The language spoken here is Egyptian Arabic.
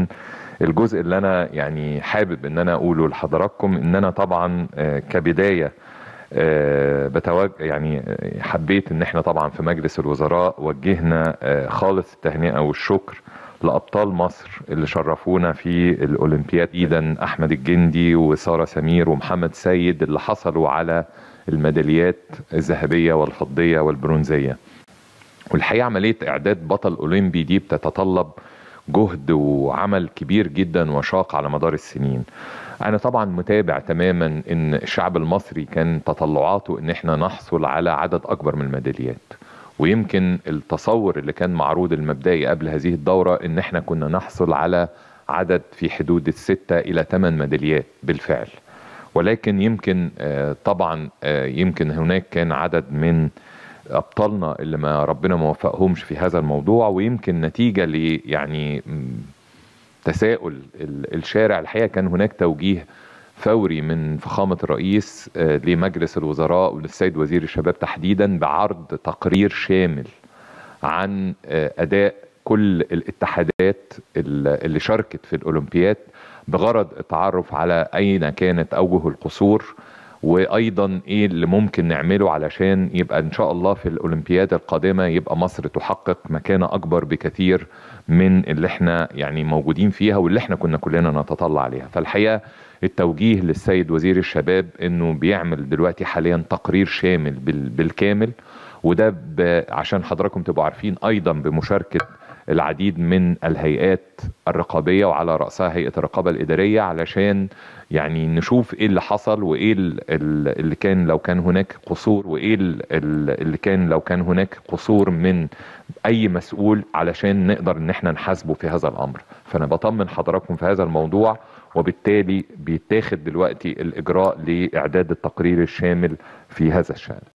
يمكن الجزء اللي انا يعني حابب ان انا اقوله لحضراتكم ان انا طبعا آه، كبدايه آه، بتوجه يعني آه، حبيت ان احنا طبعا في مجلس الوزراء وجهنا آه، خالص التهنئه والشكر لابطال مصر اللي شرفونا في الاولمبياد ايضا احمد الجندي وساره سمير ومحمد سيد اللي حصلوا على الميداليات الذهبيه والفضيه والبرونزيه والحقيقه عمليه اعداد بطل اولمبي دي بتتطلب جهد وعمل كبير جدا وشاق على مدار السنين انا طبعا متابع تماما ان الشعب المصري كان تطلعاته ان احنا نحصل على عدد اكبر من الميداليات ويمكن التصور اللي كان معروض المبدئي قبل هذه الدورة ان احنا كنا نحصل على عدد في حدود الستة الى ثمان ميداليات بالفعل ولكن يمكن آه، طبعا آه، يمكن هناك كان عدد من ابطالنا اللي ما ربنا ما وفقهمش في هذا الموضوع ويمكن نتيجه ل يعني م، تساؤل ال- الشارع الحقيقه كان هناك توجيه فوري من فخامه الرئيس آه، لمجلس الوزراء وللسيد وزير الشباب تحديدا بعرض تقرير شامل عن آه، اداء كل الاتحادات ال- اللي شاركت في الاولمبياد بغرض التعرف على اين كانت اوجه القصور وايضا ايه اللي ممكن نعمله علشان يبقى ان شاء الله في الاولمبياد القادمه يبقى مصر تحقق مكانه اكبر بكثير من اللي احنا يعني موجودين فيها واللي احنا كنا كلنا نتطلع عليها فالحقيقه التوجيه للسيد وزير الشباب انه بيعمل دلوقتي حاليا تقرير شامل بال- بالكامل وده ب- عشان حضراتكم تبقوا عارفين ايضا بمشاركه العديد من الهيئات الرقابيه وعلى راسها هيئه الرقابه الاداريه علشان يعني نشوف ايه اللي حصل وايه ال- ال- اللي كان لو كان هناك قصور وايه ال- ال- اللي كان لو كان هناك قصور من اي مسؤول علشان نقدر ان احنا نحاسبه في هذا الامر فانا بطمن حضراتكم في هذا الموضوع وبالتالي بيتاخد دلوقتي الاجراء لاعداد التقرير الشامل في هذا الشان